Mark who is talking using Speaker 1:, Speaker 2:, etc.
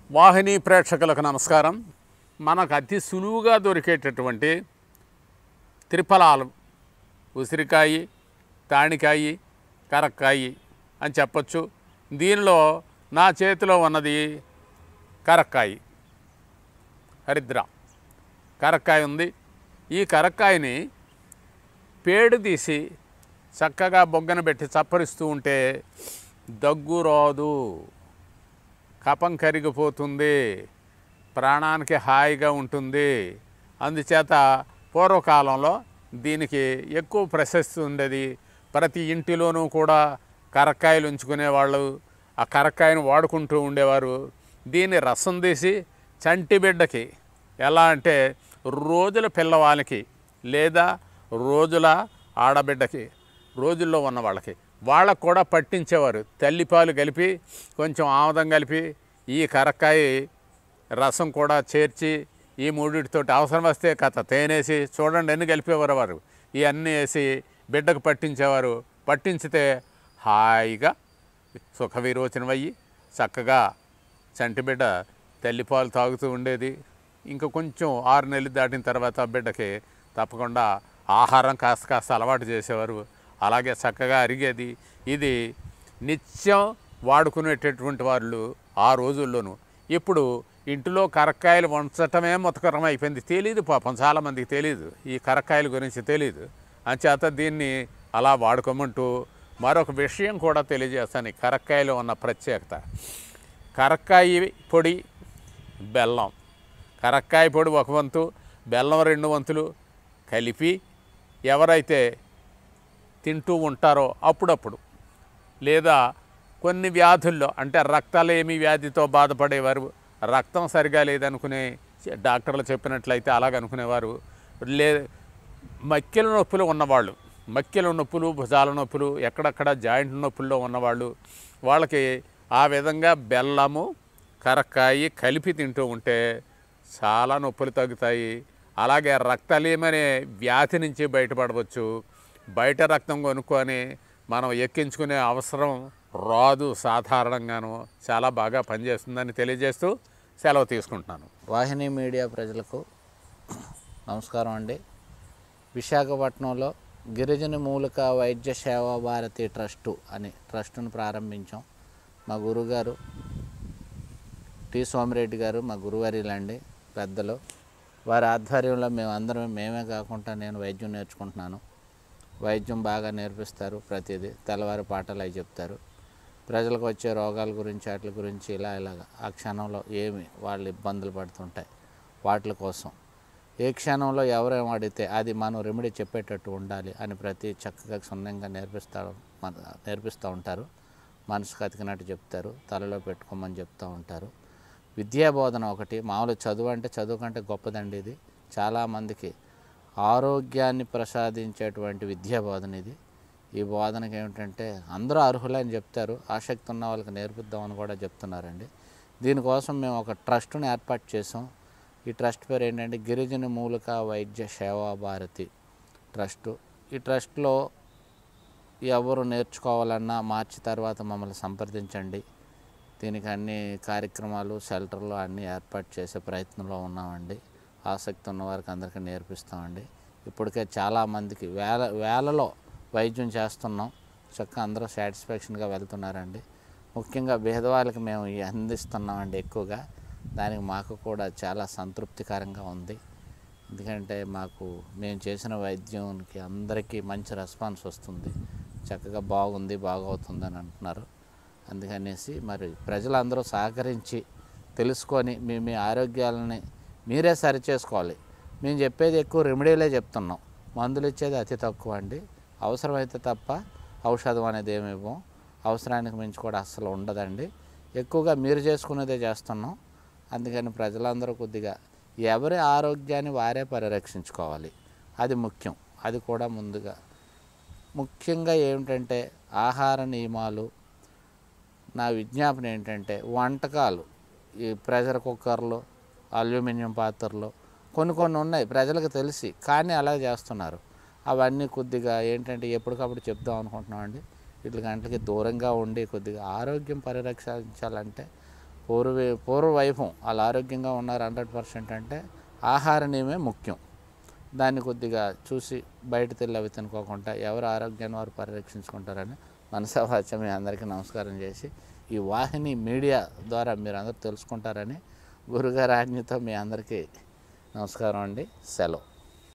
Speaker 1: వాహిని ప్రేక్షకులకు నమస్కారం మనకు అతి సులువుగా దొరికేటటువంటి త్రిఫలాలు ఉసిరికాయి తాణికాయి కరక్కాయి అని చెప్పొచ్చు దీనిలో నా చేతిలో ఉన్నది కరక్కాయి హరిద్ర కరక్కాయ ఉంది ఈ కరక్కాయని పేడు తీసి చక్కగా బొగ్గన పెట్టి చప్పరిస్తూ ఉంటే దగ్గు రాదు కపం కరిగిపోతుంది ప్రాణానికి హాయిగా ఉంటుంది అందుచేత పూర్వకాలంలో దీనికి ఎక్కువ ప్రశస్తి ఉండేది ప్రతి ఇంటిలోనూ కూడా కరక్కాయలు ఉంచుకునేవాళ్ళు ఆ కరక్కాయను వాడుకుంటూ ఉండేవారు దీన్ని రసం తీసి చంటి బిడ్డకి ఎలా అంటే రోజుల పిల్లవాళ్ళకి లేదా రోజుల ఆడబిడ్డకి రోజుల్లో ఉన్న వాళ్ళకి వాళ్ళకు కూడా పట్టించేవారు తల్లిపాలు కలిపి కొంచెం ఆముదం కలిపి ఈ కరక్కాయ రసం కూడా చేర్చి ఈ మూడిటితోటి అవసరం వస్తే కథ తేనేసి చూడండి ఎన్ని కలిపేవారు వారు ఇవన్నీ వేసి బిడ్డకు పట్టించేవారు పట్టించితే హాయిగా సుఖ విరోచనం అయ్యి చక్కగా చంటి బిడ్డ తల్లిపాలు తాగుతూ ఉండేది ఇంకా కొంచెం ఆరు నెలలు దాటిన తర్వాత ఆ బిడ్డకి తప్పకుండా ఆహారం కాస్త కాస్త అలవాటు చేసేవారు అలాగే చక్కగా అరిగేది ఇది నిత్యం వాడుకునేటటువంటి వాళ్ళు ఆ రోజుల్లోనూ ఇప్పుడు ఇంటిలో కరక్కాయలు వంచటమే మొత్తకరం అయిపోయింది తెలియదు పాపం చాలామందికి తెలియదు ఈ కరక్కాయల గురించి తెలియదు అంచేత దీన్ని అలా వాడుకోమంటూ మరొక విషయం కూడా తెలియజేస్తాను ఈ కరక్కాయలో ఉన్న ప్రత్యేకత కరక్కాయ పొడి బెల్లం కరక్కాయ పొడి ఒక వంతు బెల్లం రెండు వంతులు కలిపి ఎవరైతే తింటూ ఉంటారో అప్పుడప్పుడు లేదా కొన్ని వ్యాధుల్లో అంటే రక్తలేమి వ్యాధితో బాధపడేవారు రక్తం సరిగా లేదనుకునే డాక్టర్లు చెప్పినట్లయితే అలాగనుకునేవారు లే మక్కెల నొప్పులు ఉన్నవాళ్ళు మక్కెల నొప్పులు భుజాల నొప్పులు ఎక్కడక్కడ జాయింట్ నొప్పుల్లో ఉన్నవాళ్ళు వాళ్ళకి ఆ విధంగా బెల్లము కరక్కాయి కలిపి తింటూ ఉంటే చాలా నొప్పులు తగ్గుతాయి అలాగే రక్తలేమనే వ్యాధి నుంచి బయటపడవచ్చు బయట రక్తం కొనుక్కొని మనం ఎక్కించుకునే అవసరం రాదు సాధారణంగాను చాలా బాగా పనిచేస్తుందని తెలియజేస్తూ సెలవు తీసుకుంటున్నాను
Speaker 2: వాహిని మీడియా ప్రజలకు నమస్కారం అండి విశాఖపట్నంలో గిరిజన మూలిక వైద్య సేవా భారతి ట్రస్టు అని ట్రస్టును ప్రారంభించాం మా గురుగారు టి సోమిరెడ్డి గారు మా గురువారిలండి పెద్దలు వారి ఆధ్వర్యంలో మేము అందరం మేమే కాకుండా నేను వైద్యం నేర్చుకుంటున్నాను వైద్యం బాగా నేర్పిస్తారు ప్రతిదీ తెల్లవారి పాటలు అవి చెప్తారు ప్రజలకు వచ్చే రోగాల గురించి వాటి గురించి ఇలా ఇలాగ ఆ క్షణంలో ఏమి వాళ్ళు ఇబ్బందులు పడుతుంటాయి వాటి కోసం ఏ క్షణంలో ఎవరేం అడిగితే అది మనం రెమెడీ చెప్పేటట్టు ఉండాలి అని ప్రతి చక్కగా క్షుణ్ణంగా నేర్పిస్తారు మన నేర్పిస్తూ ఉంటారు మనసుకు అతికినట్టు చెప్తారు తలలో పెట్టుకోమని చెప్తూ ఉంటారు విద్యా బోధన ఒకటి మామూలు చదువు అంటే చదువు కంటే గొప్పదండి ఇది చాలామందికి ఆరోగ్యాన్ని ప్రసాదించేటువంటి విద్యా బోధన ఇది ఈ బోధనకి ఏమిటంటే అందరూ అర్హులని చెప్తారు ఆసక్తి ఉన్న వాళ్ళకి నేర్పిద్దామని కూడా చెప్తున్నారండి దీనికోసం మేము ఒక ట్రస్ట్ని ఏర్పాటు చేసాం ఈ ట్రస్ట్ పేరు ఏంటంటే గిరిజన మూలిక వైద్య సేవా భారతి ట్రస్టు ఈ ట్రస్ట్లో ఎవరు నేర్చుకోవాలన్నా మార్చి తర్వాత మమ్మల్ని సంప్రదించండి దీనికి అన్ని కార్యక్రమాలు షెల్టర్లు అన్నీ ఏర్పాటు చేసే ప్రయత్నంలో ఉన్నామండి ఆసక్తి ఉన్న వారికి అందరికీ నేర్పిస్తామండి ఇప్పటికే చాలామందికి వేల వేలలో వైద్యం చేస్తున్నాం చక్కగా అందరూ సాటిస్ఫాక్షన్గా వెళ్తున్నారండి ముఖ్యంగా భేదవాళ్ళకి మేము ఇవి అందిస్తున్నామండి ఎక్కువగా దానికి మాకు కూడా చాలా సంతృప్తికరంగా ఉంది ఎందుకంటే మాకు మేము చేసిన వైద్యానికి అందరికీ మంచి రెస్పాన్స్ వస్తుంది చక్కగా బాగుంది బాగవుతుందని అంటున్నారు అందుకనేసి మరి ప్రజలందరూ సహకరించి తెలుసుకొని మీ మీ ఆరోగ్యాలని మీరే సరి చేసుకోవాలి మేము చెప్పేది ఎక్కువ రెమెడీలే చెప్తున్నాం మందులు ఇచ్చేది అతి తక్కువ అండి అవసరమైతే తప్ప ఔషధం అనేది ఏమి ఇవ్వం అవసరానికి మించి కూడా అస్సలు ఉండదండి ఎక్కువగా మీరు చేసుకునేదే చేస్తున్నాం అందుకని ప్రజలందరూ కొద్దిగా ఎవరి ఆరోగ్యాన్ని వారే పరిరక్షించుకోవాలి అది ముఖ్యం అది కూడా ముందుగా ముఖ్యంగా ఏమిటంటే ఆహార నియమాలు నా విజ్ఞాపన ఏంటంటే వంటకాలు ఈ ప్రెషర్ కుక్కర్లు అల్యూమినియం పాత్రలు కొన్ని కొన్ని ఉన్నాయి ప్రజలకు తెలిసి కానీ అలా చేస్తున్నారు అవన్నీ కొద్దిగా ఏంటంటే ఎప్పటికప్పుడు చెప్దాం అనుకుంటున్నామండి వీటి గంటలకి దూరంగా ఉండి కొద్దిగా ఆరోగ్యం పరిరక్షించాలంటే పూర్వ పూర్వవైభవం వాళ్ళు ఆరోగ్యంగా ఉన్నారు హండ్రెడ్ పర్సెంట్ అంటే ఆహార నియమే ముఖ్యం దాన్ని కొద్దిగా చూసి బయట తెల్లి అవి తినుకోకుండా ఎవరు ఆరోగ్యాన్ని వారు పరిరక్షించుకుంటారని మనసావాచ్య మీ అందరికీ నమస్కారం చేసి ఈ వాహిని మీడియా ద్వారా మీరు అందరూ తెలుసుకుంటారని గురుగారి ఆజ్ఞతో మీ అందరికీ నమస్కారం అండి సెలవు